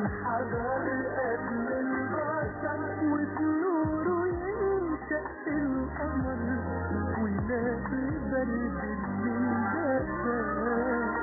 انحدر قبل البشر وبنوره ينشأ القمر ويلاقي برد الليل دفا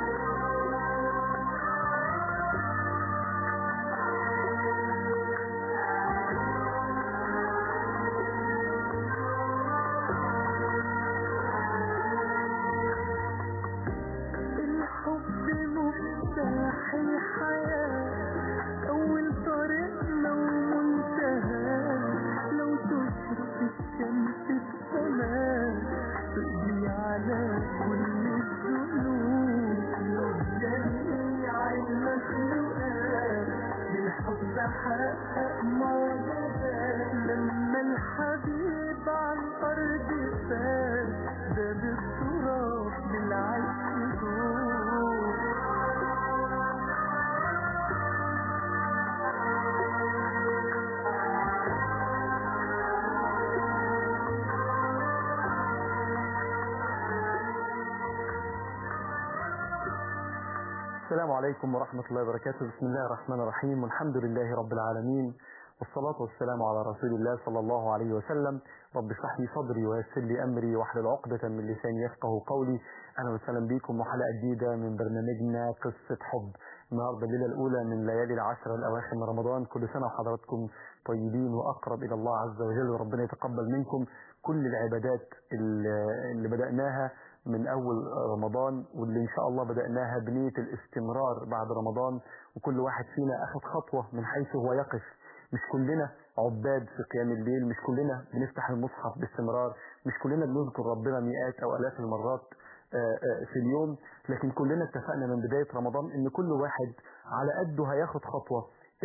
الحب مفتاح الحياة أول طريقنا ومنتهى لو تشرق الشمس السماء تقضي على كل الذنوب جميع المخلوقات بالحب حقق معجزات لما الحبيب على الأرض فات ده بالتراب بالعشق دور السلام عليكم ورحمة الله وبركاته بسم الله الرحمن الرحيم والحمد لله رب العالمين والصلاة والسلام على رسول الله صلى الله عليه وسلم رب اشرح لي صدري ويسر لي أمري واحلل عقدة من لساني يفقه قولي أهلا وسهلا بكم وحلقة جديدة من برنامجنا قصة حب النهارده الليلة الأولى من ليالي العشر الأواخر من رمضان كل سنة وحضراتكم طيبين وأقرب إلى الله عز وجل وربنا يتقبل منكم كل العبادات اللي اللي بدأناها من أول رمضان واللي إن شاء الله بدأناها بنية الاستمرار بعد رمضان وكل واحد فينا أخذ خطوة من حيث هو يقف مش كلنا عباد في قيام الليل مش كلنا بنفتح المصحف باستمرار مش كلنا بنذكر ربنا مئات أو آلاف المرات آه، آه، في اليوم لكن كلنا اتفقنا من بداية رمضان ان كل واحد على قده هياخد خطوة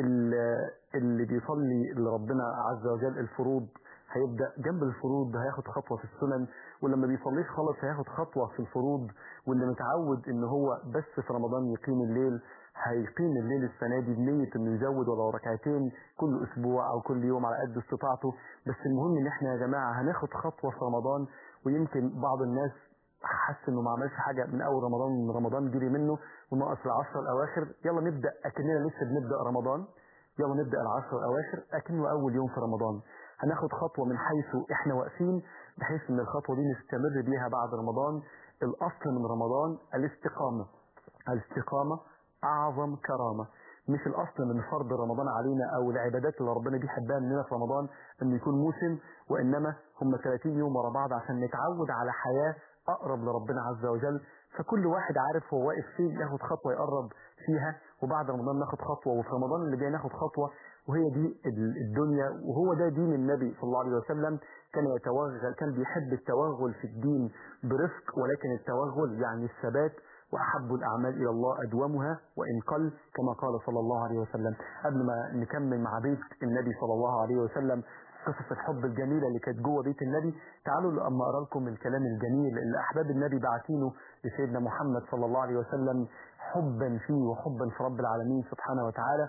ال- اللي بيصلي لربنا عز وجل الفروض هيبدأ جنب الفروض هياخد خطوة في السنن واللي ما بيصليش خالص هياخد خطوة في الفروض واللي متعود ان هو بس في رمضان يقيم الليل هيقيم الليل السنة دي بنية انه يزود ولو ركعتين كل اسبوع او كل يوم على قد استطاعته بس المهم ان احنا يا جماعة هناخد خطوة في رمضان ويمكن بعض الناس حس انه ما عملش حاجه من اول رمضان من رمضان جري منه وناقص العشر الاواخر يلا نبدا اكننا لسه بنبدا رمضان يلا نبدا العشر الاواخر اكنه اول يوم في رمضان هناخد خطوه من حيث احنا واقفين بحيث ان الخطوه دي نستمر بيها بعد رمضان الاصل من رمضان الاستقامه الاستقامه اعظم كرامه مش الاصل من فرض رمضان علينا او العبادات اللي ربنا بيحبها مننا في رمضان انه يكون موسم وانما هم 30 يوم ورا بعض عشان نتعود على حياه اقرب لربنا عز وجل فكل واحد عارف هو واقف فين ياخد خطوه يقرب فيها وبعد رمضان ناخد خطوه وفي رمضان اللي جاي ناخد خطوه وهي دي ال- الدنيا وهو ده دين النبي صلى الله عليه وسلم كان يتوغل كان بيحب التوغل في الدين برفق ولكن التوغل يعني الثبات واحب الاعمال الى الله ادومها وان قل كما قال صلى الله عليه وسلم قبل ما نكمل مع بيت النبي صلى الله عليه وسلم قصص الحب الجميله اللي كانت جوه بيت النبي تعالوا لما اقرا لكم الكلام الجميل اللي احباب النبي باعتينه لسيدنا محمد صلى الله عليه وسلم حبا فيه وحبا في رب العالمين سبحانه وتعالى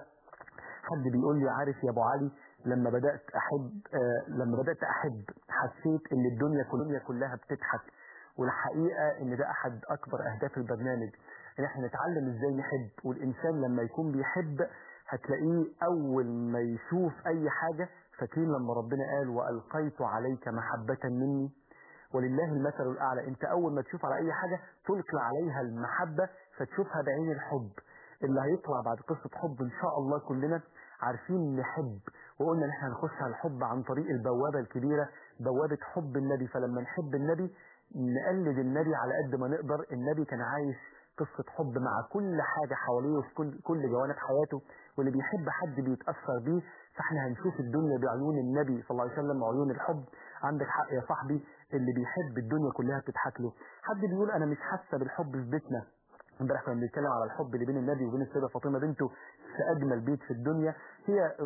حد بيقول لي عارف يا ابو علي لما بدات احب آه لما بدات احب حسيت ان الدنيا كلها كلها بتضحك والحقيقه ان ده احد اكبر اهداف البرنامج ان احنا نتعلم ازاي نحب والانسان لما يكون بيحب هتلاقيه اول ما يشوف اي حاجه فاكرين لما ربنا قال والقيت عليك محبه مني ولله المثل الاعلى انت اول ما تشوف على اي حاجه تلقي عليها المحبه فتشوفها بعين الحب اللي هيطلع بعد قصه حب ان شاء الله كلنا عارفين نحب وقلنا ان احنا هنخش على الحب عن طريق البوابه الكبيره بوابه حب النبي فلما نحب النبي نقلد النبي على قد ما نقدر النبي كان عايش قصة حب مع كل حاجة حواليه وفي كل, كل جوانب حياته واللي بيحب حد بيتأثر بيه فاحنا هنشوف الدنيا بعيون النبي صلى الله عليه وسلم وعيون الحب عندك حق يا صاحبي اللي بيحب الدنيا كلها بتضحك له حد بيقول انا مش حاسة بالحب في بيتنا امبارح كنا بنتكلم على الحب اللي بين النبي وبين السيده فاطمه بنته في اجمل بيت في الدنيا هي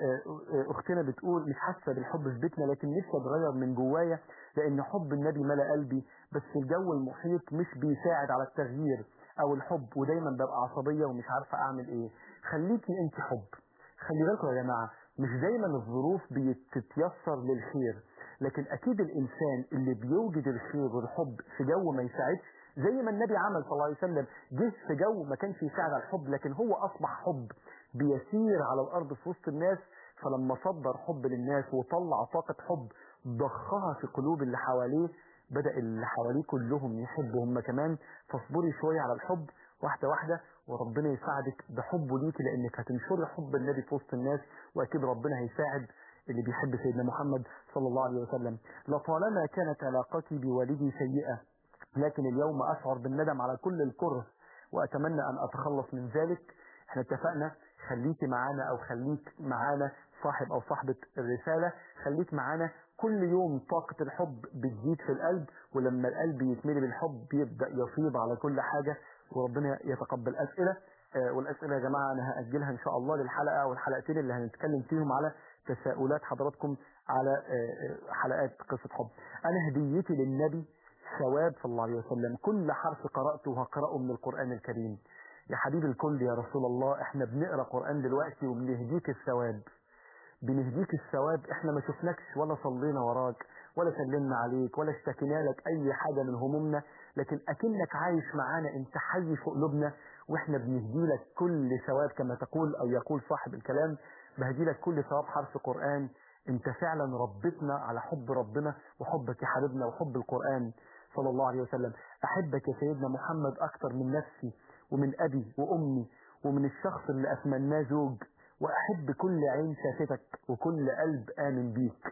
اختنا بتقول مش حاسه بالحب في بيتنا لكن نفسي اتغير من جوايا لان حب النبي ملا قلبي بس الجو المحيط مش بيساعد على التغيير او الحب ودايما ببقى عصبيه ومش عارفه اعمل ايه خليكي انت حب خلي بالكم يا جماعه مش دايما الظروف بتتيسر للخير لكن اكيد الانسان اللي بيوجد الخير والحب في جو ما يساعدش زي ما النبي عمل صلى الله عليه وسلم جه في جو ما كانش يساعد على الحب لكن هو اصبح حب بيسير على الارض في وسط الناس فلما صدر حب للناس وطلع طاقة حب ضخها في قلوب اللي حواليه بدأ اللي حواليه كلهم يحبوا هم كمان فاصبري شوية على الحب واحدة واحدة وربنا يساعدك بحبه ليكي لأنك هتنشري حب النبي في وسط الناس وأكيد ربنا هيساعد اللي بيحب سيدنا محمد صلى الله عليه وسلم لطالما كانت علاقتي بوالدي سيئة لكن اليوم أشعر بالندم على كل الكره وأتمنى أن أتخلص من ذلك احنا اتفقنا خليكي معانا أو خليك معانا صاحب أو صاحبة الرسالة خليك معانا كل يوم طاقة الحب بتزيد في القلب ولما القلب يتملي بالحب بيبدأ يفيض على كل حاجة وربنا يتقبل أسئلة آه، والأسئلة يا جماعة أنا هأجلها إن شاء الله للحلقة أو الحلقتين اللي هنتكلم فيهم على تساؤلات حضراتكم على آه، آه، حلقات قصة حب أنا هديتي للنبي ثواب صلى الله عليه وسلم كل حرف قرأته هقرأه من القرآن الكريم يا حبيب الكل يا رسول الله احنا بنقرأ قرآن دلوقتي وبنهديك الثواب بنهديك الثواب احنا ما شفناكش ولا صلينا وراك ولا سلمنا عليك ولا اشتكينا لك اي حاجة من همومنا لكن اكنك عايش معانا انت حي في قلوبنا واحنا بنهدي لك كل ثواب كما تقول او يقول صاحب الكلام بهدي لك كل ثواب حرف قرآن انت فعلا ربتنا على حب ربنا وحبك يا حبيبنا وحب القرآن صلى الله عليه وسلم احبك يا سيدنا محمد اكتر من نفسي ومن ابي وامي ومن الشخص اللي اتمناه زوج واحب كل عين شافتك وكل قلب امن بيك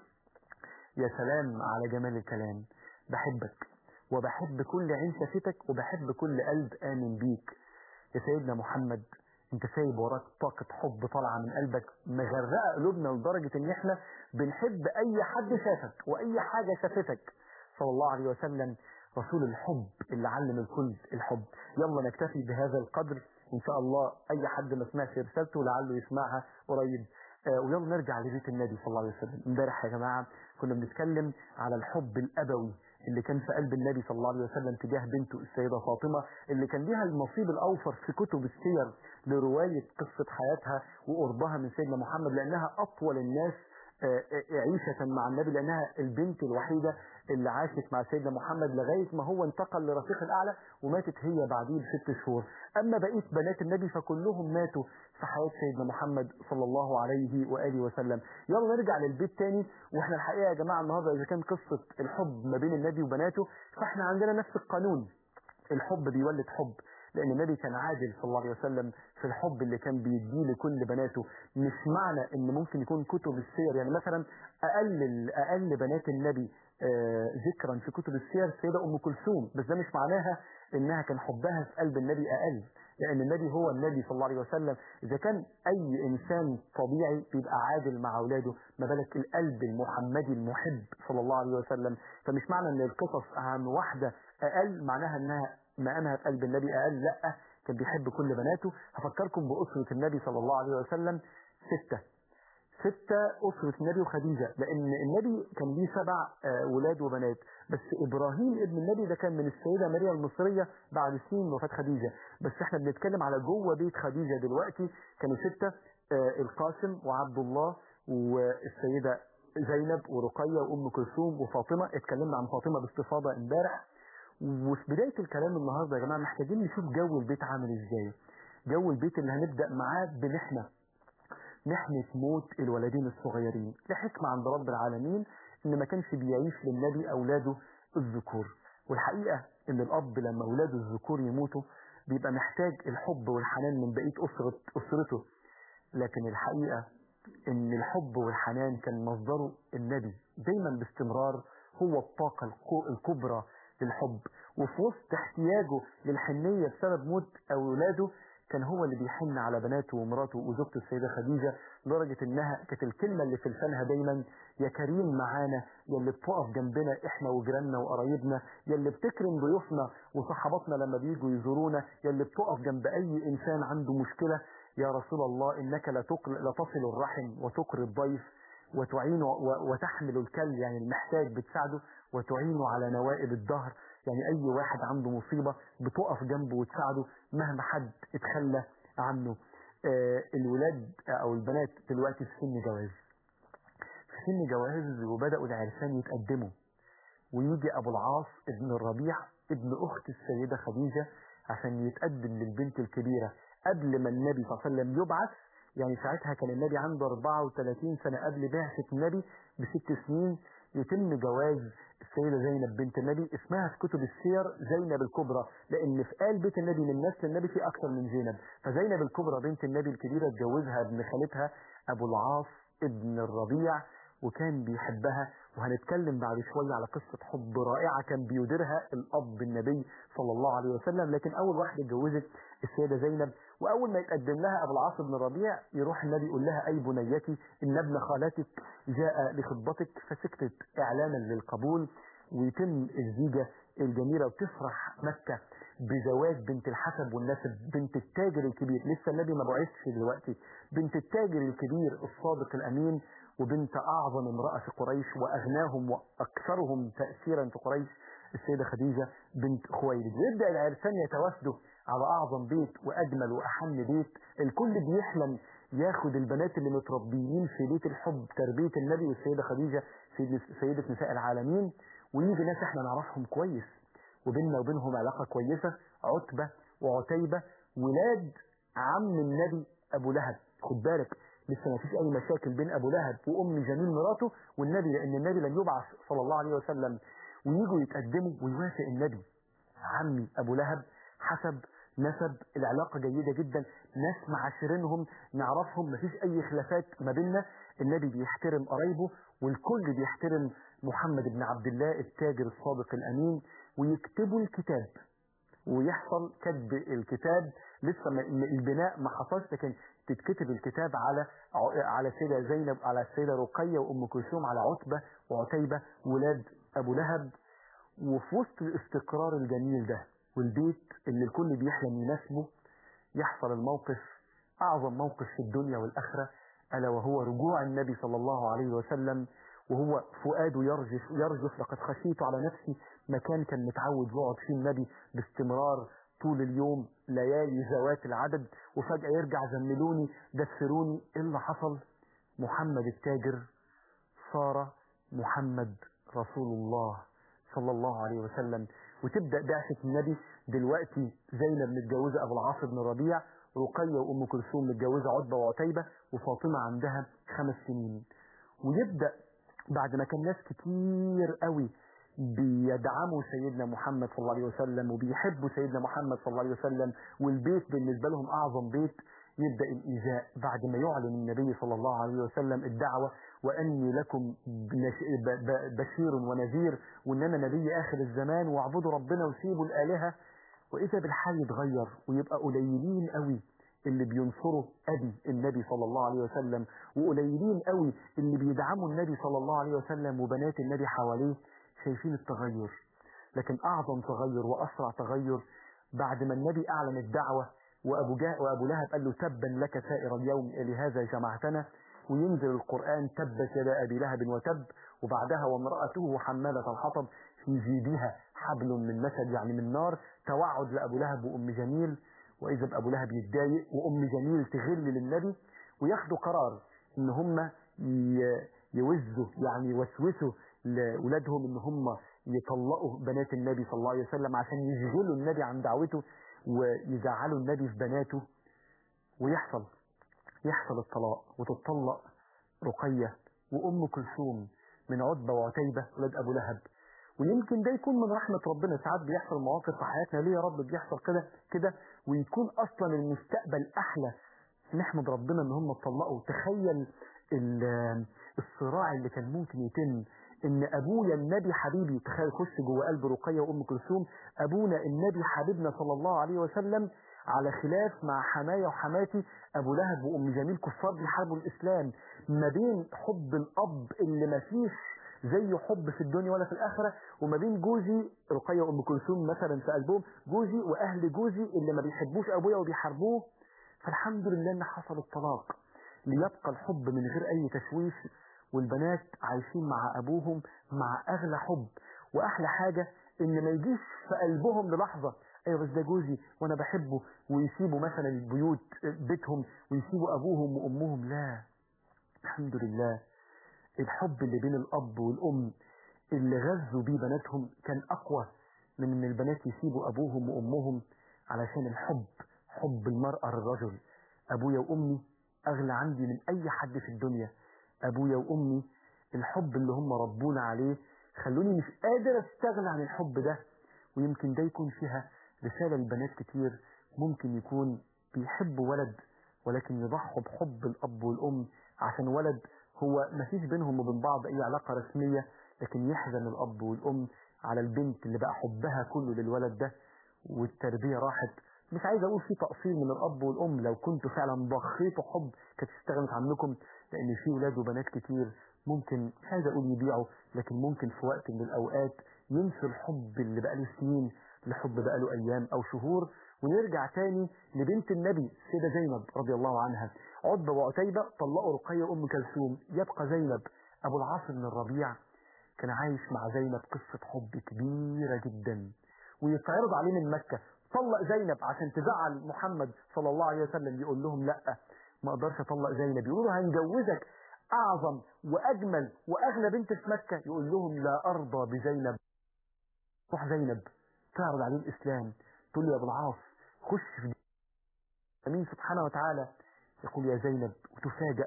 يا سلام على جمال الكلام بحبك وبحب كل عين شافتك وبحب كل قلب امن بيك يا سيدنا محمد انت سايب وراك طاقة حب طالعة من قلبك مغرقة قلوبنا لدرجة ان احنا بنحب اي حد شافك واي حاجة شافتك صلى الله عليه وسلم رسول الحب اللي علم الكل الحب يلا نكتفي بهذا القدر ان شاء الله اي حد ما سمعش رسالته لعله يسمعها قريب آه ويلا نرجع لبيت النبي صلى الله عليه وسلم امبارح يا جماعة كنا بنتكلم على الحب الابوي اللي كان في قلب النبي صلى الله عليه وسلم تجاه بنته السيدة فاطمة اللي كان ليها النصيب الأوفر في كتب السير لرواية قصة حياتها وقربها من سيدنا محمد لأنها أطول الناس عيشة مع النبي لأنها البنت الوحيدة اللي عاشت مع سيدنا محمد لغاية ما هو انتقل لرفيق الأعلى وماتت هي بعديه بست شهور أما بقية بنات النبي فكلهم ماتوا في حياة سيدنا محمد صلى الله عليه وآله وسلم يلا نرجع للبيت تاني وإحنا الحقيقة يا جماعة النهاردة إذا كان قصة الحب ما بين النبي وبناته فإحنا عندنا نفس القانون الحب بيولد حب لأن النبي كان عادل صلى الله عليه وسلم في الحب اللي كان بيديه لكل بناته مش معنى ان ممكن يكون كتب السير يعني مثلا اقل اقل بنات النبي آه ذكرا في كتب السير سيدة ام كلثوم بس ده مش معناها انها كان حبها في قلب النبي اقل لان النبي هو النبي صلى الله عليه وسلم اذا كان اي انسان طبيعي بيبقى عادل مع اولاده ما بالك القلب المحمدي المحب صلى الله عليه وسلم فمش معنى ان القصص عن واحدة اقل معناها انها مقامها في قلب النبي اقل لا كان بيحب كل بناته هفكركم بأسرة النبي صلى الله عليه وسلم ستة ستة أسرة النبي وخديجة لأن النبي كان ليه سبع ولاد وبنات بس إبراهيم ابن النبي ده كان من السيدة ماريا المصرية بعد سنين وفاة خديجة بس احنا بنتكلم على جوه بيت خديجة دلوقتي كانوا ستة القاسم وعبد الله والسيدة زينب ورقية وأم كلثوم وفاطمة اتكلمنا عن فاطمة باستفاضة امبارح وفي بداية الكلام النهاردة يا جماعة محتاجين نشوف جو البيت عامل ازاي جو البيت اللي هنبدأ معاه بمحنة محنة موت الولدين الصغيرين لحكمة عند رب العالمين ان ما كانش بيعيش للنبي اولاده الذكور والحقيقة ان الاب لما اولاده الذكور يموتوا بيبقى محتاج الحب والحنان من بقية أسرة أسرته لكن الحقيقة ان الحب والحنان كان مصدره النبي دايما باستمرار هو الطاقة الكبرى للحب وفي وسط احتياجه للحنية بسبب موت أولاده كان هو اللي بيحن على بناته ومراته وزوجته السيدة خديجة لدرجة انها كانت الكلمة اللي في لسانها دايما يا كريم معانا يا اللي بتقف جنبنا احنا وجيراننا وقرايبنا يا اللي بتكرم ضيوفنا وصحاباتنا لما بيجوا يزورونا يا اللي بتقف جنب اي انسان عنده مشكلة يا رسول الله انك لا تصل الرحم وتقري الضيف وتعين وتحمل الكل يعني المحتاج بتساعده وتعينه على نوائب الدهر يعني اي واحد عنده مصيبة بتقف جنبه وتساعده مهما حد اتخلى عنه آه الولاد او البنات دلوقتي في سن جواز في سن جواز وبدأوا العرسان يتقدموا ويجي ابو العاص ابن الربيع ابن اخت السيدة خديجة عشان يتقدم للبنت الكبيرة قبل ما النبي صلى الله عليه وسلم يبعث يعني ساعتها كان النبي عنده 34 سنة قبل بعثة النبي بست سنين يتم جواز السيدة زينب بنت النبي اسمها في كتب السير زينب الكبرى لأن في آل بيت النبي من نسل النبي في أكثر من زينب فزينب الكبرى بنت النبي الكبيرة اتجوزها ابن خالتها أبو العاص ابن الربيع وكان بيحبها وهنتكلم بعد شوية على قصة حب رائعة كان بيديرها الأب النبي صلى الله عليه وسلم لكن أول واحدة اتجوزت السيدة زينب وأول ما يتقدم لها أبو العاص بن الربيع يروح النبي يقول لها أي بنيتي إن ابن خالتك جاء لخطبتك فسكتت إعلانا للقبول ويتم الزيجة الجميلة وتفرح مكة بزواج بنت الحسب والنسب بنت التاجر الكبير لسه النبي ما بعثش دلوقتي بنت التاجر الكبير الصادق الأمين وبنت أعظم امرأة في قريش وأغناهم وأكثرهم تأثيرا في قريش السيدة خديجة بنت خويلد ويبدأ العرسان يتوافدوا على أعظم بيت وأجمل وأحن بيت الكل بيحلم ياخد البنات اللي متربيين في بيت الحب تربية النبي والسيدة خديجة سيدة نساء العالمين ويجي ناس احنا نعرفهم كويس وبيننا وبينهم علاقة كويسة عتبة وعتيبة ولاد عم النبي أبو لهب خد بالك لسه ما فيش أي مشاكل بين أبو لهب وأم جميل مراته والنبي لأن النبي لم يبعث صلى الله عليه وسلم ويجوا يتقدموا ويوافق النبي عمي أبو لهب حسب نسب العلاقة جيدة جدا ناس معاشرينهم نعرفهم مفيش أي خلافات ما بيننا النبي بيحترم قرايبه والكل بيحترم محمد بن عبد الله التاجر الصادق الأمين ويكتبوا الكتاب ويحصل كتب الكتاب لسه ما البناء ما حصلش لكن تتكتب الكتاب على على السيدة زينب على السيدة رقية وأم كلثوم على عتبة وعتيبة ولاد أبو لهب وفي وسط الاستقرار الجميل ده والبيت اللي الكل بيحلم يناسبه يحصل الموقف أعظم موقف في الدنيا والآخرة ألا وهو رجوع النبي صلى الله عليه وسلم وهو فؤاده يرجف يرجف لقد خشيت على نفسي مكان كان متعود يقعد فيه النبي باستمرار طول اليوم ليالي ذوات العدد وفجأة يرجع زملوني دثروني ايه اللي حصل محمد التاجر صار محمد رسول الله صلى الله عليه وسلم وتبدأ بعثة النبي دلوقتي زينب متجوزة أبو العاص بن ربيع رقية وأم كلثوم متجوزة عتبة وعتيبة وفاطمة عندها خمس سنين ويبدأ بعد ما كان ناس كتير قوي بيدعموا سيدنا محمد صلى الله عليه وسلم وبيحبوا سيدنا محمد صلى الله عليه وسلم والبيت بالنسبة لهم أعظم بيت يبدأ الإيذاء بعد ما يعلن النبي صلى الله عليه وسلم الدعوة وأني لكم بشير ونذير وأن أنا نبي آخر الزمان واعبدوا ربنا وسيبوا الآلهة وإذا بالحال يتغير ويبقى قليلين قوي اللي بينصروا أبي النبي صلى الله عليه وسلم وقليلين قوي اللي بيدعموا النبي صلى الله عليه وسلم وبنات النبي حواليه شايفين التغير لكن أعظم تغير وأسرع تغير بعد ما النبي أعلن الدعوة وأبو, جاء وأبو لهب قال له تبا لك سائر اليوم لهذا جمعتنا وينزل القرآن تبت يدا أبي لهب وتب وبعدها وامرأته حمالة الحطب في جيبها حبل من مسد يعني من نار توعد لأبو لهب وأم جميل وإذا بأبو لهب يتضايق وأم جميل تغل للنبي وياخدوا قرار إن هم يوزوا يعني يوسوسوا لأولادهم إن هم يطلقوا بنات النبي صلى الله عليه وسلم عشان يشغلوا النبي عن دعوته ويزعلوا النبي في بناته ويحصل يحصل الطلاق وتطلق رقية وأم كلثوم من عتبة وعتيبة ولاد أبو لهب ويمكن ده يكون من رحمة ربنا ساعات بيحصل مواقف في حياتنا ليه يا رب بيحصل كده كده ويكون أصلا المستقبل أحلى نحمد ربنا إن هم اتطلقوا تخيل الصراع اللي كان ممكن يتم ان ابويا النبي حبيبي تخيل خش جوه قلب رقيه وام كلثوم ابونا النبي حبيبنا صلى الله عليه وسلم على خلاف مع حماية وحماتي ابو لهب وام جميل كفار بيحاربوا الاسلام ما بين حب الاب اللي ما فيش زي حب في الدنيا ولا في الاخره وما بين جوزي رقيه وام كلثوم مثلا في قلبهم جوزي واهل جوزي اللي ما بيحبوش ابويا وبيحاربوه فالحمد لله ان حصل الطلاق ليبقى الحب من غير اي تشويش والبنات عايشين مع ابوهم مع اغلى حب واحلى حاجة ان ما يجيش في قلبهم للحظة ايوه بس ده جوزي وانا بحبه ويسيبوا مثلا البيوت بيتهم ويسيبوا ابوهم وامهم لا الحمد لله الحب اللي بين الاب والام اللي غذوا بيه بناتهم كان اقوى من ان البنات يسيبوا ابوهم وامهم علشان الحب حب المرأة للرجل ابويا وامي أغلى عندي من أي حد في الدنيا أبويا وأمي الحب اللي هم ربونا عليه خلوني مش قادر استغنى عن الحب ده ويمكن ده يكون فيها رسالة لبنات كتير ممكن يكون بيحبوا ولد ولكن يضحوا بحب الأب والأم عشان ولد هو ما فيش بينهم وبين بعض أي علاقة رسمية لكن يحزن الأب والأم على البنت اللي بقى حبها كله للولد ده والتربية راحت مش عايز أقول في تقصير من الأب والأم لو كنتوا فعلا ضخيتوا حب كانت استغنت عنكم لأن في ولاد وبنات كتير ممكن مش عايز أقول يبيعوا لكن ممكن في وقت من الأوقات ينسوا الحب اللي بقاله سنين لحب بقاله أيام أو شهور ونرجع تاني لبنت النبي السيدة زينب رضي الله عنها عتبة وعتيبة طلقوا رقية أم كلثوم يبقى زينب أبو العاص بن الربيع كان عايش مع زينب قصة حب كبيرة جدا ويتعرض عليه من مكة طلق زينب عشان تزعل محمد صلى الله عليه وسلم يقول لهم لا ما اقدرش اطلق زينب يقولوا له هنجوزك اعظم واجمل واغلى بنت في مكة يقول لهم لا ارضى بزينب روح زينب تعرض عليه الاسلام تقول له يا ابو العاص خش في امين سبحانه وتعالى يقول يا زينب وتفاجأ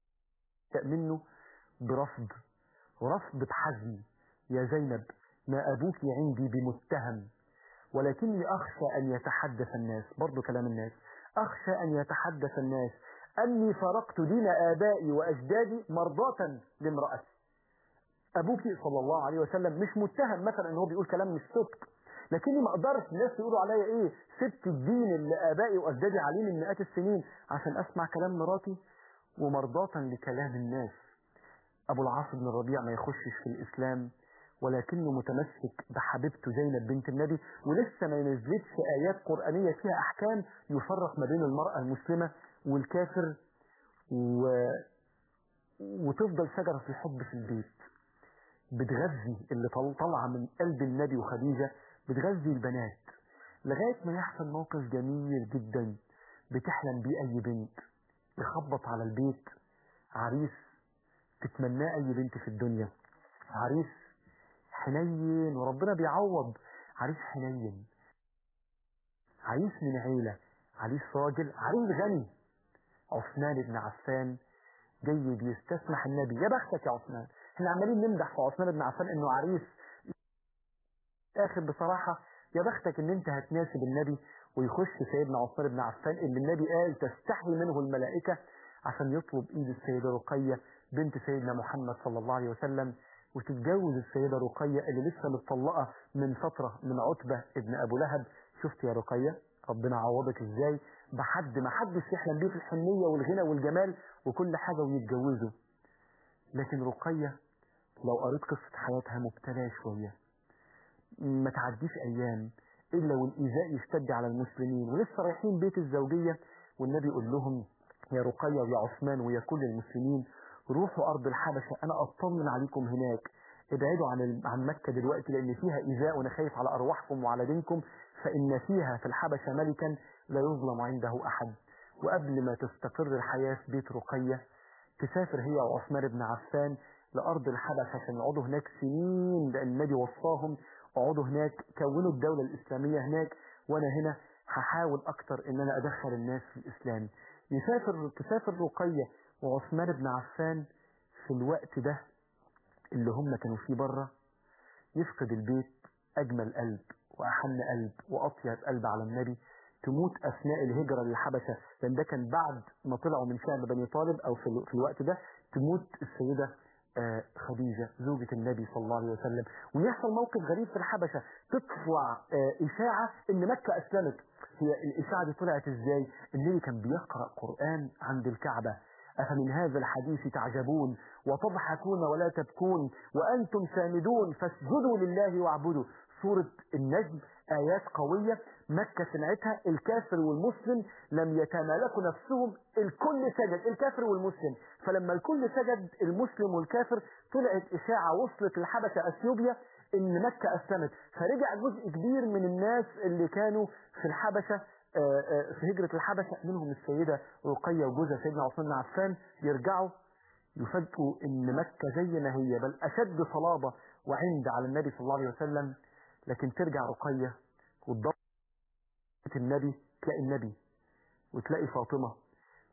منه برفض رفض بحزم يا زينب ما أبوك عندي بمتهم ولكني أخشى أن يتحدث الناس برضو كلام الناس أخشى أن يتحدث الناس أني فرقت دين آبائي وأجدادي مرضاة لامرأتي أبوك صلى الله عليه وسلم مش متهم مثلا أنه بيقول كلام مش صدق لكني ما اقدرش الناس يقولوا عليا ايه سبت الدين اللي ابائي واجدادي عليه من مئات السنين عشان اسمع كلام مراتي ومرضاة لكلام الناس ابو العاص بن الربيع ما يخشش في الاسلام ولكنه متمسك بحبيبته زينب بنت النبي ولسه ما نزلتش ايات قرانيه فيها احكام يفرق ما بين المراه المسلمه والكافر و... وتفضل شجره الحب في البيت بتغذي اللي طالعه من قلب النبي وخديجه بتغذي البنات لغاية ما يحصل موقف جميل جدا بتحلم بيه أي بنت يخبط على البيت عريس تتمناه أي بنت في الدنيا عريس حنين وربنا بيعوض عريس حنين عريس من عيلة عريس راجل عريس غني عثمان بن عفان جاي بيستسمح النبي يا بختك يا عثمان احنا عمالين نمدح في عثمان بن عفان انه عريس اخر بصراحة يا بختك ان انت هتناسب النبي ويخش سيدنا عثمان بن عفان اللي النبي قال تستحي منه الملائكة عشان يطلب ايد السيدة رقية بنت سيدنا محمد صلى الله عليه وسلم وتتجوز السيدة رقية اللي لسه متطلقة من فترة من عتبة ابن ابو لهب شفت يا رقية ربنا عوضك ازاي بحد ما حدش يحلم بيه في الحنية والغنى والجمال وكل حاجة ويتجوزوا لكن رقية لو قريت قصة حياتها مبتلاة شوية ما تعديش ايام الا والايذاء يشتد على المسلمين ولسه رايحين بيت الزوجيه والنبي يقول لهم يا رقيه ويا عثمان ويا كل المسلمين روحوا ارض الحبشه انا اطمن عليكم هناك ابعدوا عن عن مكه دلوقتي لان فيها ايذاء وانا خايف على ارواحكم وعلى دينكم فان فيها في الحبشه ملكا لا يظلم عنده احد وقبل ما تستقر الحياه في بيت رقيه تسافر هي وعثمان بن عفان لارض الحبشه عشان يقعدوا هناك سنين لان النبي وصاهم اقعدوا هناك كونوا الدولة الإسلامية هناك وأنا هنا هحاول أكتر إن أنا أدخل الناس في الإسلام يسافر تسافر رقية وعثمان بن عفان في الوقت ده اللي هم كانوا فيه بره يفقد البيت أجمل قلب وأحن قلب وأطيب قلب على النبي تموت أثناء الهجرة للحبشة لأن ده كان بعد ما طلعوا من شعب بني طالب أو في, في الوقت ده تموت السيدة خديجة زوجة النبي صلى الله عليه وسلم ويحصل موقف غريب في الحبشة تطفع إشاعة إن مكة أسلمت هي الإشاعة دي طلعت إزاي النبي كان بيقرأ قرآن عند الكعبة أفمن هذا الحديث تعجبون وتضحكون ولا تبكون وأنتم سامدون فاسجدوا لله واعبدوا سورة النجم آيات قوية مكة سمعتها الكافر والمسلم لم يتمالكوا نفسهم الكل سجد الكافر والمسلم فلما الكل سجد المسلم والكافر طلعت إشاعة وصلت للحبشة أثيوبيا إن مكة أسلمت فرجع جزء كبير من الناس اللي كانوا في الحبشة في هجرة الحبشة منهم السيدة رقية وجوزها سيدنا عثمان بن عفان يرجعوا يفاجئوا إن مكة زي ما هي بل أشد صلابة وعند على النبي صلى الله عليه وسلم لكن ترجع رقية وتدور النبي تلاقي النبي وتلاقي فاطمة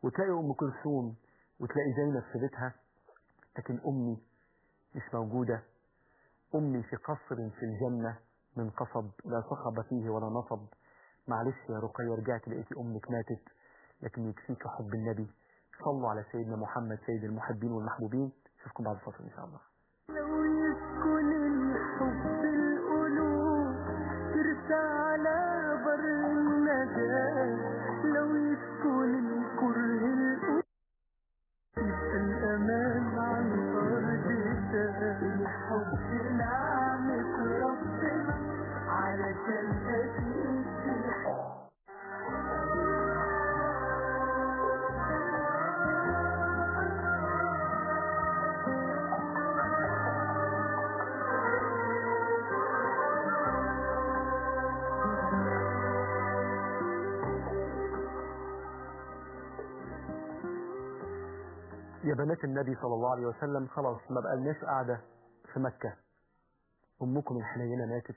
وتلاقي ام كلثوم وتلاقي زينب في بيتها لكن امي مش موجودة امي في قصر في الجنة من قصب لا صخب فيه ولا نصب معلش يا رقية رجعت لقيتي امك ماتت لكن يكفيك حب النبي صلوا على سيدنا محمد سيد المحبين والمحبوبين اشوفكم بعد الفصل ان شاء الله لو يسكن الحب القلوب ترسى على بر النجاة لو يسكن الكره القلوب يبقى الأمان عن أرض الحب نعمة ربنا علشان أكيد في يا بنات النبي صلى الله عليه وسلم خلاص ما بقالناش قاعدة في مكة أمكم الحنينة ماتت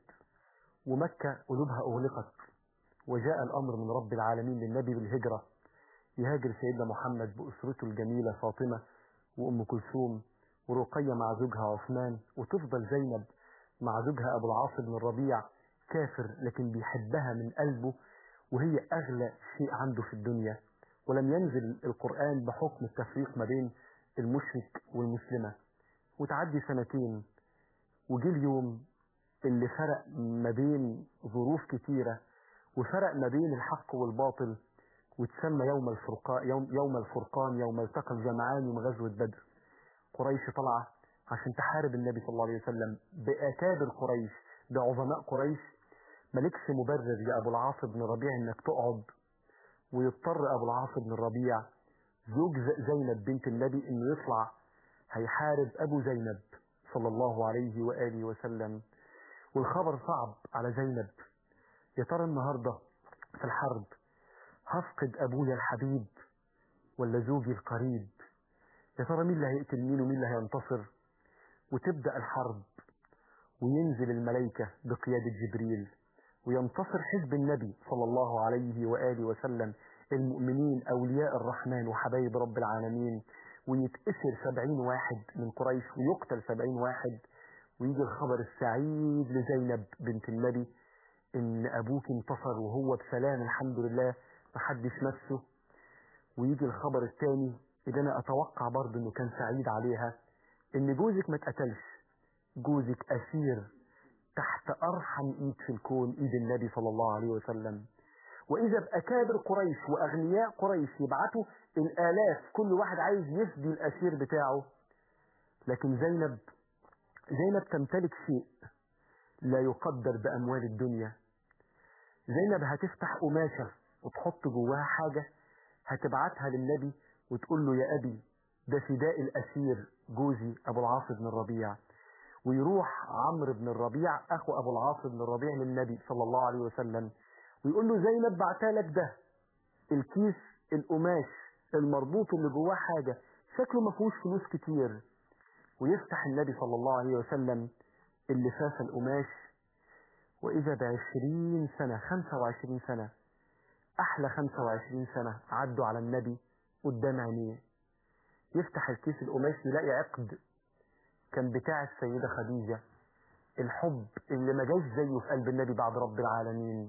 ومكة قلوبها أغلقت وجاء الأمر من رب العالمين للنبي بالهجرة يهاجر سيدنا محمد بأسرته الجميلة فاطمة وأم كلثوم ورقية مع زوجها عثمان وتفضل زينب مع زوجها أبو العاص بن الربيع كافر لكن بيحبها من قلبه وهي أغلى شيء عنده في الدنيا ولم ينزل القرآن بحكم التفريق ما بين المشرك والمسلمة وتعدي سنتين وجي اليوم اللي فرق ما بين ظروف كتيرة وفرق ما بين الحق والباطل وتسمى يوم الفرقان يوم, يوم الفرقان يوم التقى الجمعان يوم غزوة بدر قريش طلعة عشان تحارب النبي صلى الله عليه وسلم بأكابر قريش بعظماء قريش مالكش مبرر يا أبو العاص بن ربيع إنك تقعد ويضطر أبو العاص بن الربيع زوج زينب بنت النبي إنه يطلع هيحارب أبو زينب صلى الله عليه وآله وسلم والخبر صعب على زينب يا ترى النهاردة في الحرب هفقد أبويا الحبيب ولا زوجي القريب يا ترى مين اللي هيقتل مين ومين اللي هينتصر وتبدأ الحرب وينزل الملائكة بقيادة جبريل وينتصر حزب النبي صلى الله عليه وآله وسلم المؤمنين أولياء الرحمن وحبايب رب العالمين ويتأسر سبعين واحد من قريش ويقتل سبعين واحد ويجي الخبر السعيد لزينب بنت النبي إن أبوك انتصر وهو بسلام الحمد لله محدش مسه ويجي الخبر الثاني اللي أنا أتوقع برضه إنه كان سعيد عليها إن جوزك ما اتقتلش جوزك أسير تحت أرحم إيد في الكون إيد النبي صلى الله عليه وسلم وإذا بأكابر قريش وأغنياء قريش يبعتوا الآلاف كل واحد عايز يفدي الأسير بتاعه لكن زينب زينب تمتلك شيء لا يقدر بأموال الدنيا زينب هتفتح قماشة وتحط جواها حاجة هتبعتها للنبي وتقول له يا أبي ده فداء الأسير جوزي أبو العاص بن الربيع ويروح عمرو بن الربيع أخو أبو العاص بن الربيع للنبي صلى الله عليه وسلم ويقول له زينب بعتلك ده الكيس القماش المربوط اللي جواه حاجة شكله ما فيهوش فلوس كتير ويفتح النبي صلى الله عليه وسلم اللفاف القماش وإذا بعشرين سنة خمسة وعشرين سنة أحلى خمسة وعشرين سنة عدوا على النبي قدام عينيه يفتح الكيس القماش يلاقي عقد كان بتاع السيدة خديجة الحب اللي ما جاش زيه في قلب النبي بعد رب العالمين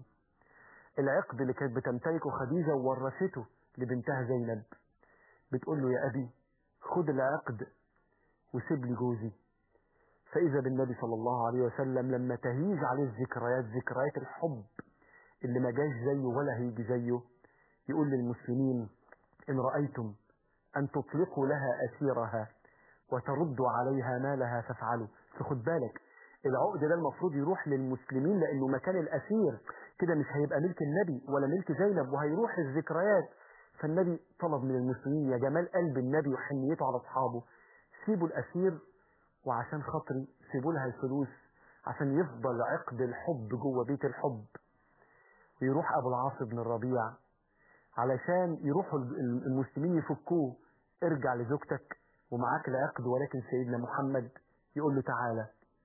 العقد اللي كانت بتمتلكه خديجة وورثته لبنتها زينب بتقول له يا أبي خد العقد وسيب لي جوزي فإذا بالنبي صلى الله عليه وسلم لما تهيج عليه الذكريات ذكريات الحب اللي ما جاش زيه ولا هيجي زيه يقول للمسلمين إن رأيتم أن تطلقوا لها أسيرها وتردوا عليها مالها فافعلوا فخد بالك العقد ده المفروض يروح للمسلمين لأنه مكان الأسير كده مش هيبقى ملك النبي ولا ملك زينب وهيروح الذكريات فالنبي طلب من المسلمين يا جمال قلب النبي وحنيته على أصحابه سيبوا الأسير وعشان خاطري سيبوا لها الفلوس عشان يفضل عقد الحب جوه بيت الحب ويروح أبو العاص بن الربيع علشان يروحوا المسلمين يفكوه ارجع لزوجتك ومعاك العقد ولكن سيدنا محمد يقول له تعالى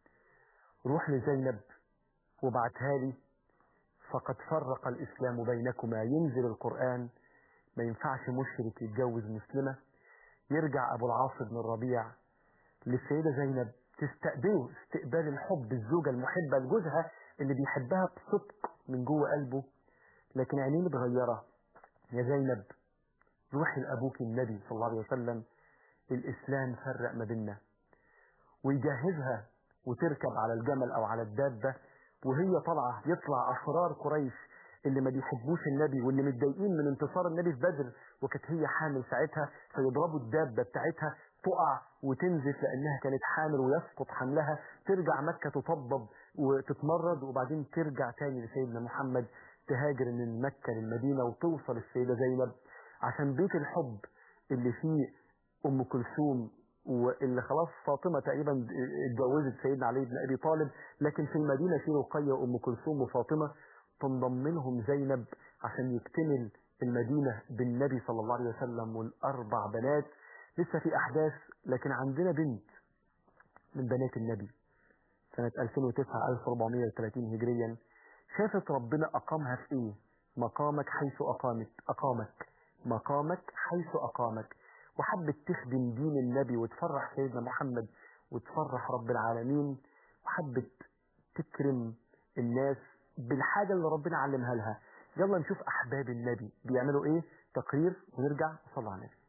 روح لزينب وبعتها لي فقد فرق الإسلام بينكما ينزل القرآن ما ينفعش مشرك يتجوز مسلمة يرجع أبو العاص بن الربيع للسيدة زينب تستقبله استقبال الحب الزوجة المحبة لجوزها اللي بيحبها بصدق من جوه قلبه لكن عينيه متغيرة يا زينب روحي لأبوك النبي صلى الله عليه وسلم الإسلام فرق ما بيننا ويجهزها وتركب على الجمل أو على الدابة وهي طالعة يطلع أشرار قريش اللي ما بيحبوش النبي واللي متضايقين من انتصار النبي في بدر وكانت هي حامل ساعتها فيضربوا الدابة بتاعتها تقع وتنزف لأنها كانت حامل ويسقط حملها ترجع مكة تطبب وتتمرد وبعدين ترجع تاني لسيدنا محمد تهاجر من مكة للمدينة وتوصل السيدة زينب عشان بيت الحب اللي فيه أم كلثوم واللي خلاص فاطمة تقريبا اتجوزت سيدنا علي بن أبي طالب لكن في المدينة في رقية وأم كلثوم وفاطمة تنضم لهم زينب عشان يكتمل المدينة بالنبي صلى الله عليه وسلم والأربع بنات لسه في أحداث لكن عندنا بنت من بنات النبي سنة 2009 1430 هجريا شافت ربنا أقامها في إيه مقامك حيث أقامت أقامك مقامك حيث أقامك وحبت تخدم دين النبي وتفرح سيدنا محمد وتفرح رب العالمين وحبت تكرم الناس بالحاجة اللي ربنا علمها لها يلا نشوف أحباب النبي بيعملوا إيه تقرير ونرجع نصلي على النبي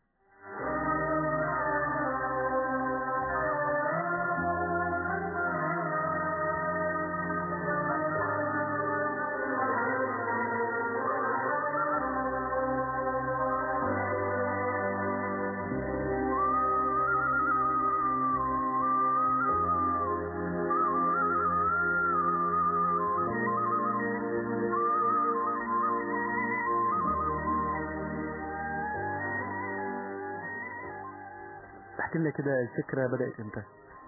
احكي لنا كده الفكرة بدأت امتى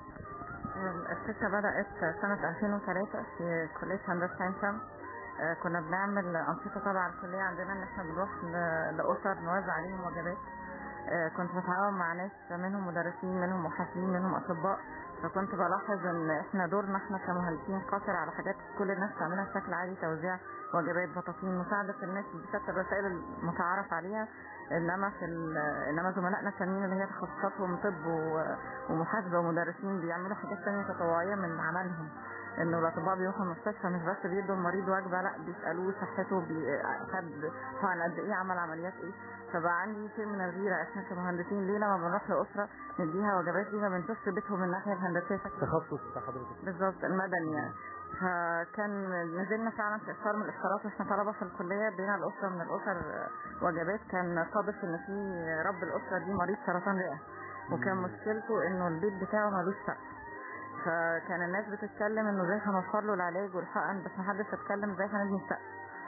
الفكرة بدأت سنة 2003 في كلية هندسة عين شمس آه، كنا بنعمل أنشطة تبع الكلية عندنا إن إحنا بنروح ل- لأسر نوزع عليهم وجبات آه، كنت بتعاون مع ناس منهم مدرسين منهم محاسبين منهم أطباء فكنت بلاحظ إن إحنا دورنا إحنا كمهندسين قاصر على حاجات كل الناس تعملها بشكل عادي توزيع وجبات بطاطين مساعدة الناس بشتى الرسائل المتعارف عليها انما في ال- انما زملائنا التانيين اللي هي تخصصاتهم طب و- ومحاسبه ومدرسين بيعملوا حاجات تانية تطوعيه من عملهم انه الاطباء بيروحوا المستشفى مش بس بيدوا المريض وجبه لا بيسالوه صحته بي- خد فعلا قد ايه عمل عمليات ايه فبقى عندي شيء من الغيره احنا كمهندسين ليه لما بنروح لاسره نديها وجبات دي ما بنشوفش بيتهم من الناحيه الهندسيه تخصص بتاع حضرتك بالظبط المدني يعني فكان نزلنا فعلا في افطار من الافطارات واحنا طلبه في الكليه بين الاسره من الاسر آه، وجبات كان صادف ان في رب الاسره دي مريض سرطان رئه وكان مشكلته انه البيت بتاعه ملوش سقف فكان الناس بتتكلم انه ازاي هنوفر له العلاج والحقن بس محدش اتكلم ازاي هنبني السقف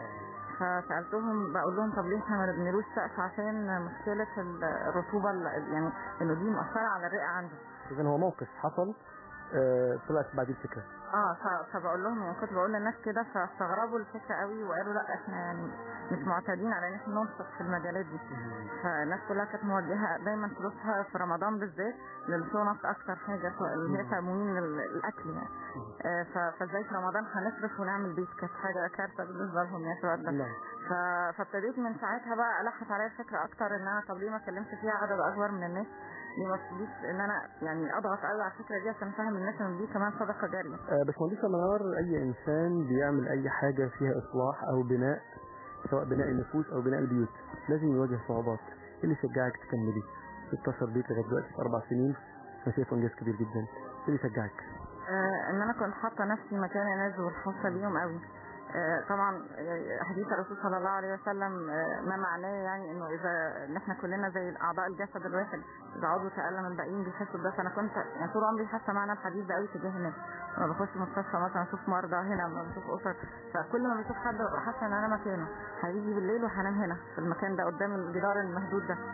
فسالتهم بقول لهم طب ليه احنا ما نبنيلوش سقف عشان مشكله الرطوبه ال- يعني انه دي مأثره على الرئه عنده إذا هو موقف حصل آه، طلعت بعد الفكرة اه ف- فبقول لهم يعني كنت بقول للناس كده فاستغربوا الفكره قوي وقالوا لا احنا يعني مش معتادين على ان احنا ننفق في المجالات دي فالناس كلها كانت موجهه دايما فلوسها في رمضان بالذات للشنط اكتر حاجه ف- اللي هي تموين ال- الاكل يعني آه، ف- فازاي في رمضان هنصرف ونعمل بيت كانت حاجه كارثه بالنسبه لهم يعني في الوقت ده نعم. ف- فابتديت من ساعتها بقى الحت عليا الفكره اكتر ان انا طب ليه ما كلمت فيها عدد اكبر من الناس ليه ما ابتديش ان انا يعني اضغط قوي على الفكره دي عشان افهم الناس ان دي كمان صدقه جاريه آه، باشمهندسة منار أي إنسان بيعمل أي حاجة فيها إصلاح أو بناء سواء بناء النفوس أو بناء البيوت لازم يواجه صعوبات إيه اللي يشجعك تكملي 16 بيت لغاية دلوقتي في أربع سنين أنا شايفه إنجاز كبير جدا إيه اللي يشجعك؟ آه، ان انا كنت حاطه نفسي مكان الناس والخاصه بيهم قوي آه، طبعا آه، حديث الرسول صلى الله عليه وسلم آه، ما معناه يعني انه اذا ان احنا كلنا زي اعضاء الجسد الواحد اذا عضو تألم الباقيين بيحسوا بده فانا كنت يعني طول عمري حاسه معنى الحديث ده قوي تجاه الناس لما بخش مستشفى مثلا اشوف مرضى هنا لما بشوف اسر فكل ما بشوف حد ببقى حاسه ان انا مكانه هيجي بالليل وهنام هنا في المكان ده قدام الجدار المهدود ده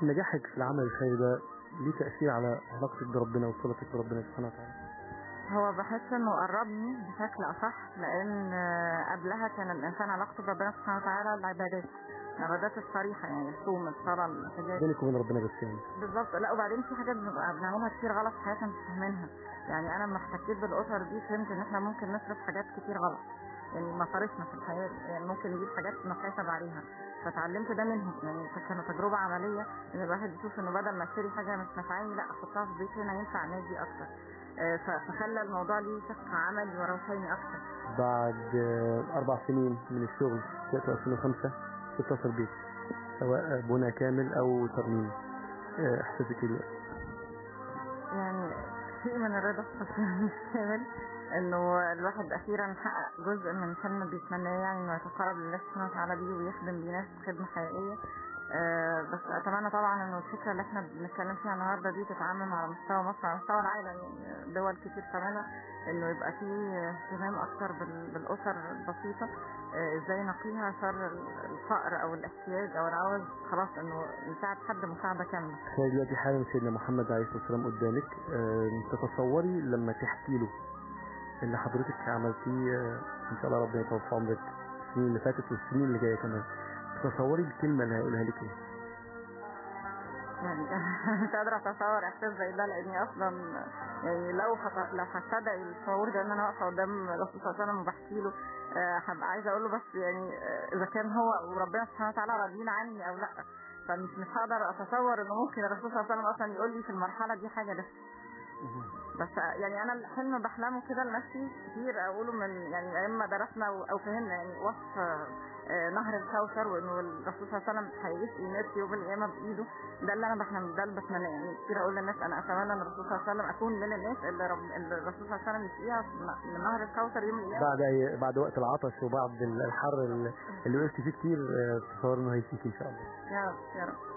نجاحك في العمل الخيري ده ليه تأثير على علاقتك بربنا وصلتك بربنا سبحانه وتعالى هو بحس انه قربني بشكل اصح لان آه، قبلها كان الانسان علاقته بربنا سبحانه وتعالى العبادات العبادات الصريحة يعني الصوم الصلاة الحجاج بينك وبين ربنا بس يعني بالظبط لا وبعدين في حاجات بنبقى بنعملها كتير غلط في حياتنا مش فاهمينها يعني انا لما احتكيت بالاسر دي فهمت ان احنا ممكن نصرف حاجات كتير غلط يعني مصاريفنا في الحياه يعني ممكن نجيب حاجات نحاسب عليها فتعلمت ده منهم يعني كانت تجربه عمليه ان الواحد يشوف انه بدل ما اشتري حاجه مش نافعاني لا احطها في البيت هنا ينفع الناس دي اكتر آه، ف- فخلى الموضوع ليه شق عملي وروحاني اكتر بعد آه، أربع سنين من الشغل بدأت 2005 16 بيت سواء بنى كامل أو ترميم آه، إحساسك إيه دلوقتي؟ يعني شيء من الرضا بس مش كامل انه الواحد اخيرا حقق جزء من حلم بيتمناه يعني انه يتقرب لله سبحانه وتعالى بيه ويخدم بيه ناس خدمه حقيقيه آه بس اتمنى طبعا انه الفكره اللي احنا بنتكلم فيها النهارده دي تتعمم على مستوى مصر على مستوى العالم يعني دول كتير كمان انه يبقى فيه اهتمام اكتر بال- بالاسر البسيطه آه ازاي نقيها شر الفقر او الاحتياج او العوز خلاص انه نساعد حد مساعده كامله احنا دلوقتي حالا سيدنا محمد عليه الصلاة والسلام قدامك آه، تتصوري لما تحكي له اللي حضرتك عملتيه آه، إن شاء الله ربنا يطول عمرك السنين اللي فاتت والسنين اللي جاية كمان تتصوري الكلمة اللي هيقولها لك إيه؟ يعني مش قادرة اتصور احساس زي ده لاني اصلا يعني لو هت- لو هستدعي الشعور ده ان انا واقفة قدام الرسول صلى الله عليه وسلم وبحكي له آه، هبقى عايزة اقول له بس يعني آه، اذا كان هو وربنا سبحانه وتعالى راضيين عني او لا فمش مش هقدر اتصور انه ممكن الرسول صلى الله عليه وسلم اصلا يقول لي في المرحلة دي حاجة بس بس آه، يعني انا الحلم بحلمه كده لنفسي كتير اقوله من يعني ايام ما درسنا او أو فهمنا يعني وصف آه، آه، نهر الكوثر وانه الرسول صلى الله عليه وسلم هيسقي الناس يوم القيامه بايده ده اللي انا بحلم ده اللي بتمناه يعني كتير اقول للناس انا اتمنى ان الرسول صلى الله عليه وسلم اكون من الناس اللي, رب... اللي الرسول صلى الله عليه وسلم يسقيها في- من نهر الكوثر يوم القيامه بعد أي- بعد وقت العطش وبعد الحر اللي- اللي وقفت فيه كتير آه، تتصور إنه هيفيك إن شاء الله يا رب يا رب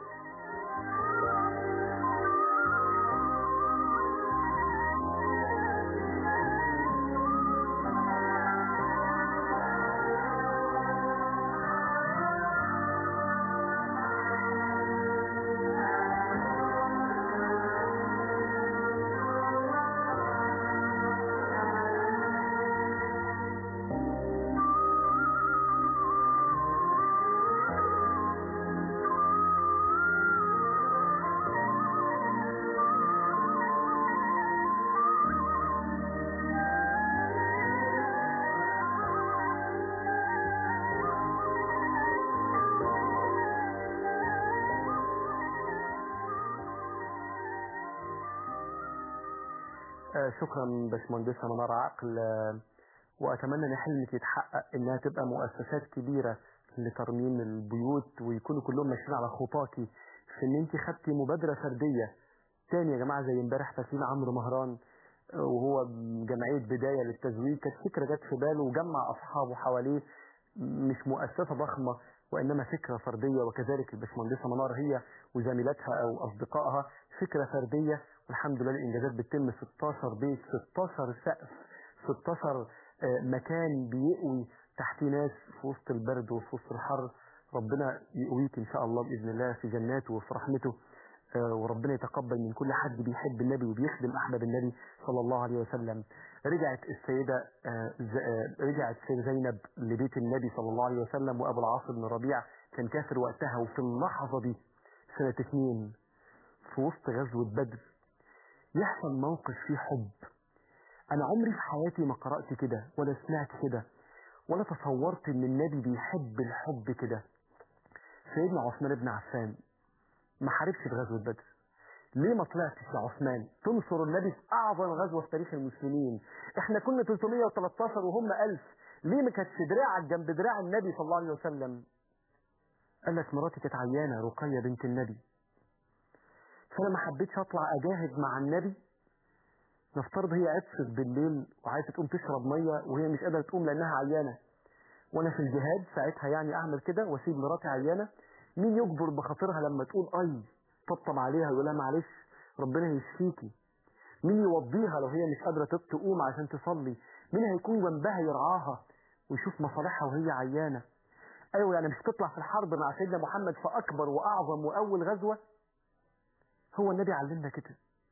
آه، شكرا باشمهندسة منار عقل آه، وأتمنى إن حلمك يتحقق إنها تبقى مؤسسات كبيرة لترميم البيوت ويكونوا كلهم ماشيين على خطاكي في إن أنت خدتي مبادرة فردية تاني يا جماعة زي امبارح فاكرين عمرو مهران آه، وهو جمعية بداية للتزويج كانت فكرة جت في باله وجمع أصحابه حواليه مش مؤسسة ضخمة وإنما فكرة فردية وكذلك الباشمهندسة منار هي وزميلاتها أو أصدقائها فكرة فردية والحمد لله الإنجازات بتتم 16 بيت 16 سقف 16 آه، مكان بيقوي تحتيه ناس في وسط البرد وفي وسط الحر ربنا يقويك إن شاء الله بإذن الله في جناته وفي رحمته آه، وربنا يتقبل من كل حد بيحب النبي وبيخدم أحباب النبي صلى الله عليه وسلم رجعت السيدة آه، ز- آه، رجعت السيدة زينب لبيت النبي صلى الله عليه وسلم وأبو العاص بن ربيع كان كافر وقتها وفي اللحظة دي سنة اتنين في وسط غزوة بدر يحصل موقف فيه حب أنا عمري في حياتي ما قرأت كده ولا سمعت كده ولا تصورت إن النبي بيحب الحب كده سيدنا عثمان بن عفان ما حاربش في غزوة بدر ليه ما طلعتش يا عثمان تنصر النبي في أعظم غزوة في تاريخ المسلمين احنا كنا 313 وهم 1000 ليه ما كانتش دراعك جنب دراع النبي صلى الله عليه وسلم قال لك مراتي كانت عيانة رقية بنت النبي فأنا ما حبيتش أطلع أجاهد مع النبي نفترض هي عطشت بالليل وعايزة تقوم تشرب مية وهي مش قادرة تقوم لأنها عيانة وأنا في الجهاد ساعتها يعني أعمل كده وأسيب مراتي عيانة مين يجبر بخاطرها لما تقول أي طبطب عليها ويقول لها معلش ربنا يشفيكي مين يوضيها لو هي مش قادرة تق- تقوم عشان تصلي مين هيكون جنبها يرعاها ويشوف مصالحها وهي عيانة أيوة يعني مش تطلع في الحرب مع سيدنا محمد في أكبر وأعظم وأول غزوة هو النبي علمنا كده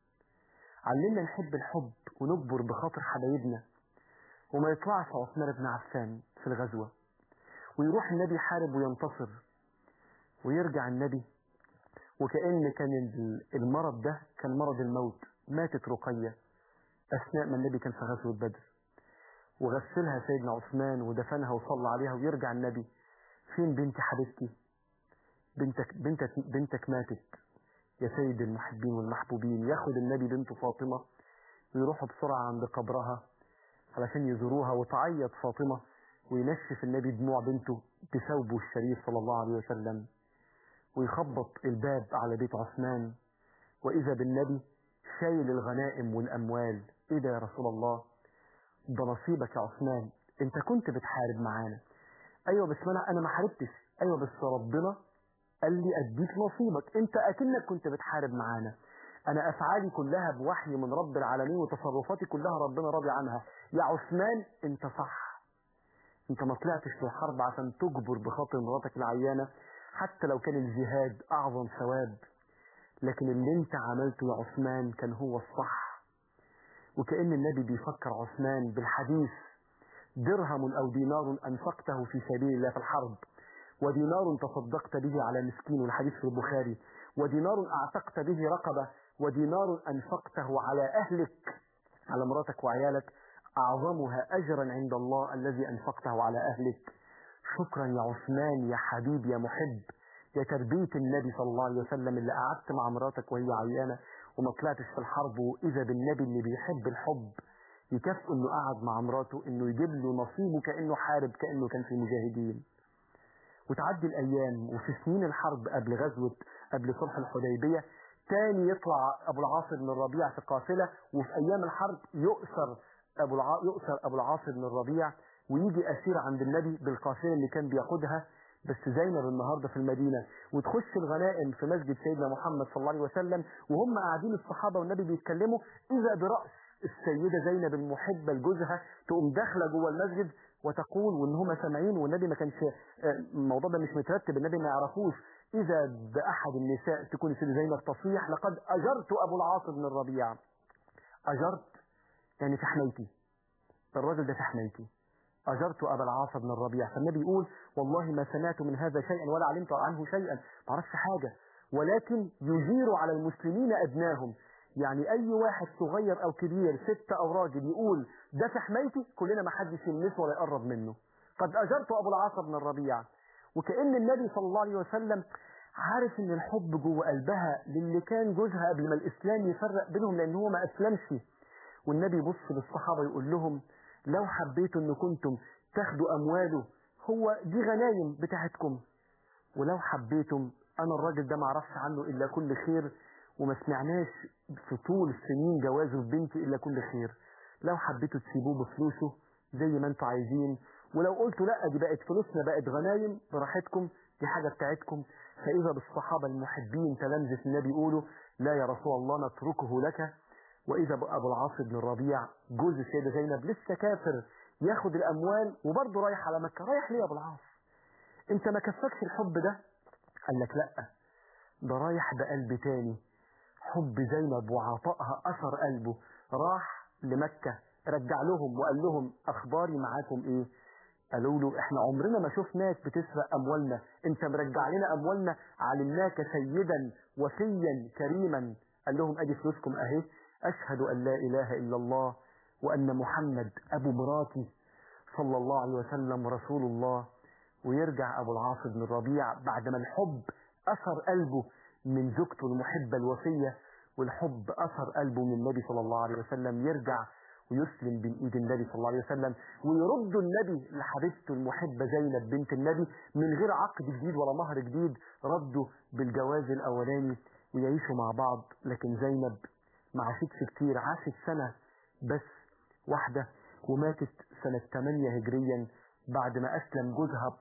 علمنا نحب الحب ونكبر بخاطر حبايبنا وما يطلعش عثمان بن عفان في الغزوة ويروح النبي يحارب وينتصر ويرجع النبي وكأن كان المرض ده كان مرض الموت ماتت رقية أثناء ما النبي كان في غزوة بدر وغسلها سيدنا عثمان ودفنها وصلى عليها ويرجع النبي فين بنتي حبيبتي بنتك بنتك بنتك ماتت يا سيد المحبين والمحبوبين ياخد النبي بنته فاطمة ويروحوا بسرعة عند قبرها علشان يزوروها وتعيط فاطمة وينشف النبي دموع بنته بثوبه الشريف صلى الله عليه وسلم ويخبط الباب على بيت عثمان وإذا بالنبي شايل الغنائم والأموال إيه ده يا رسول الله ده نصيبك يا عثمان انت كنت بتحارب معانا ايوه بس انا انا ما حاربتش ايوه بس ربنا قال لي اديك نصيبك انت اكنك كنت بتحارب معانا انا افعالي كلها بوحي من رب العالمين وتصرفاتي كلها ربنا راضي عنها يا عثمان انت صح انت ما طلعتش للحرب عشان تجبر بخاطر مراتك العيانه حتى لو كان الجهاد اعظم ثواب لكن اللي انت عملته يا عثمان كان هو الصح وكأن النبي بيفكر عثمان بالحديث درهم أو دينار أنفقته في سبيل الله في الحرب ودينار تصدقت به على مسكين والحديث في البخاري ودينار أعتقت به رقبة ودينار أنفقته على أهلك على مراتك وعيالك أعظمها أجرا عند الله الذي أنفقته على أهلك شكرا يا عثمان يا حبيب يا محب يا تربية النبي صلى الله عليه وسلم اللي قعدت مع مراتك وهي عيانة وما طلعتش في الحرب وإذا بالنبي اللي بيحب الحب يكافئه إنه قعد مع مراته إنه يجيب له نصيبه كأنه حارب كأنه كان في مجاهدين وتعدي الأيام وفي سنين الحرب قبل غزوة قبل صلح الحديبية تاني يطلع أبو العاص بن الربيع في قافلة وفي أيام الحرب يؤسر أبو الع... يؤسر أبو العاص بن الربيع ويجي أسير عند النبي بالقافلة اللي كان بيقودها بس زينب النهاردة في المدينة وتخش الغنائم في مسجد سيدنا محمد صلى الله عليه وسلم وهم قاعدين الصحابة والنبي بيتكلموا إذا برأس السيدة زينب المحبة لجوزها تقوم داخلة جوه المسجد وتقول وان هم سامعين والنبي ما كانش الموضوع ده مش مترتب النبي ما يعرفوش اذا باحد النساء تكون السيدة زينب تصيح لقد اجرت ابو العاص بن الربيع اجرت يعني في حمايتي الراجل ده في حمايتي أجرت أبا العاص بن الربيع فالنبي يقول والله ما سمعت من هذا شيئا ولا علمت عنه شيئا ما عرفش حاجة ولكن يجير على المسلمين أدناهم يعني أي واحد صغير أو كبير ست أو راجل يقول ده في حمايتي كلنا ما حدش يلمسه ولا يقرب منه قد أجرت أبو العاص بن الربيع وكأن النبي صلى الله عليه وسلم عارف ان الحب جوه قلبها للي كان جوزها قبل ما الاسلام يفرق بينهم لان هو ما اسلمش والنبي يبص للصحابه يقول لهم لو حبيتوا ان كنتم تاخدوا امواله هو دي غنايم بتاعتكم ولو حبيتم انا الراجل ده ما اعرفش عنه الا كل خير وما سمعناش في طول سنين جوازه بنتي الا كل خير لو حبيتوا تسيبوه بفلوسه زي ما انتوا عايزين ولو قلتوا لا دي بقت فلوسنا بقت غنايم براحتكم دي حاجه بتاعتكم فاذا بالصحابه المحبين تلامذه النبي يقولوا لا يا رسول الله نتركه لك واذا ابو العاص بن الربيع جوز السيده زينب لسه كافر ياخد الاموال وبرضه رايح على مكه رايح ليه يا ابو العاص انت ما كفكش الحب ده قال لك لا ده رايح بقلب تاني حب زينب وعطائها اثر قلبه راح لمكه رجع لهم وقال لهم اخباري معاكم ايه قالوا له احنا عمرنا ما شفناك بتسرق اموالنا انت مرجع لنا اموالنا علمناك سيدا وفيا كريما قال لهم ادي فلوسكم اهي أشهد أن لا إله إلا الله وأن محمد أبو مراتي صلى الله عليه وسلم رسول الله ويرجع أبو العاص بن الربيع بعد ما الحب أثر قلبه من زوجته المحبة الوفية والحب أثر قلبه من النبي صلى الله عليه وسلم يرجع ويسلم بين ايد النبي صلى الله عليه وسلم ويرد النبي لحبيبته المحبة زينب بنت النبي من غير عقد جديد ولا مهر جديد رده بالجواز الأولاني ويعيشوا مع بعض لكن زينب ما عاشتش كتير عاشت سنة بس واحدة وماتت سنة 8 هجريا بعد ما أسلم جوزها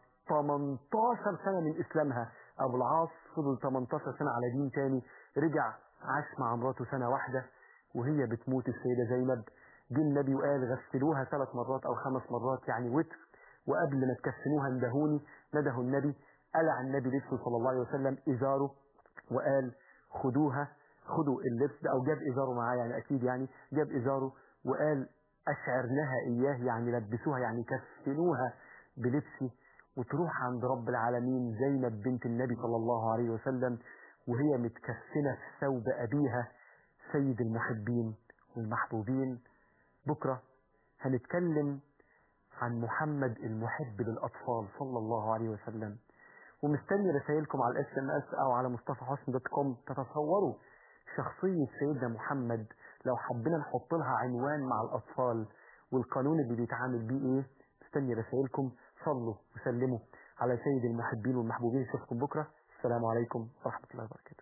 18 سنة من إسلامها أبو العاص فضل 18 سنة على دين تاني رجع عاش مع مراته سنة واحدة وهي بتموت السيدة زينب جه النبي وقال غسلوها ثلاث مرات أو خمس مرات يعني وتر وقبل ما تكفنوها اندهوني نده النبي قلع النبي لبسه صلى الله عليه وسلم إزاره وقال خدوها خدوا اللبس ده او جاب ازاره معاه يعني اكيد يعني جاب ازاره وقال اشعرنها اياه يعني لبسوها يعني كفنوها بلبسي وتروح عند رب العالمين زينب بنت النبي صلى الله عليه وسلم وهي متكفنه في ثوب ابيها سيد المحبين والمحبوبين بكره هنتكلم عن محمد المحب للاطفال صلى الله عليه وسلم ومستني رسائلكم على الاس ام اس او على مصطفى حسن دوت كوم تتصوروا شخصية سيدنا محمد لو حبينا نحط لها عنوان مع الأطفال والقانون اللي بيتعامل بيه إيه مستني رسائلكم صلوا وسلموا على سيد المحبين والمحبوبين اشوفكم بكرة السلام عليكم ورحمة الله وبركاته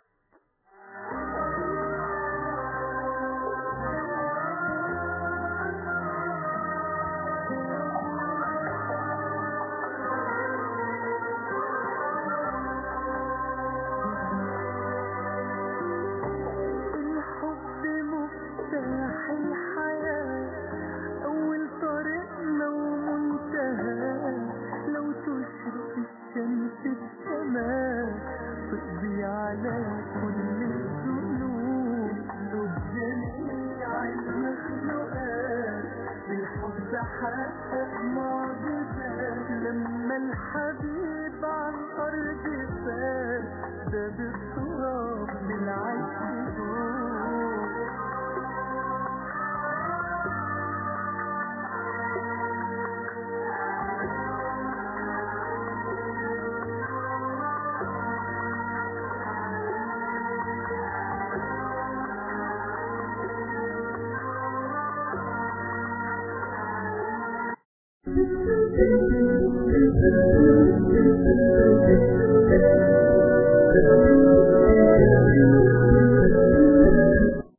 الحب مفتاح الحياة أول طريقنا ومنتهى لو تشرق الشمس السماء تقضي على كل الذنوب ذنوب جميع المخلوقات بالحب حقق معجزات لما الحبيب على الأرض فات ده بالتراب بالعشق دول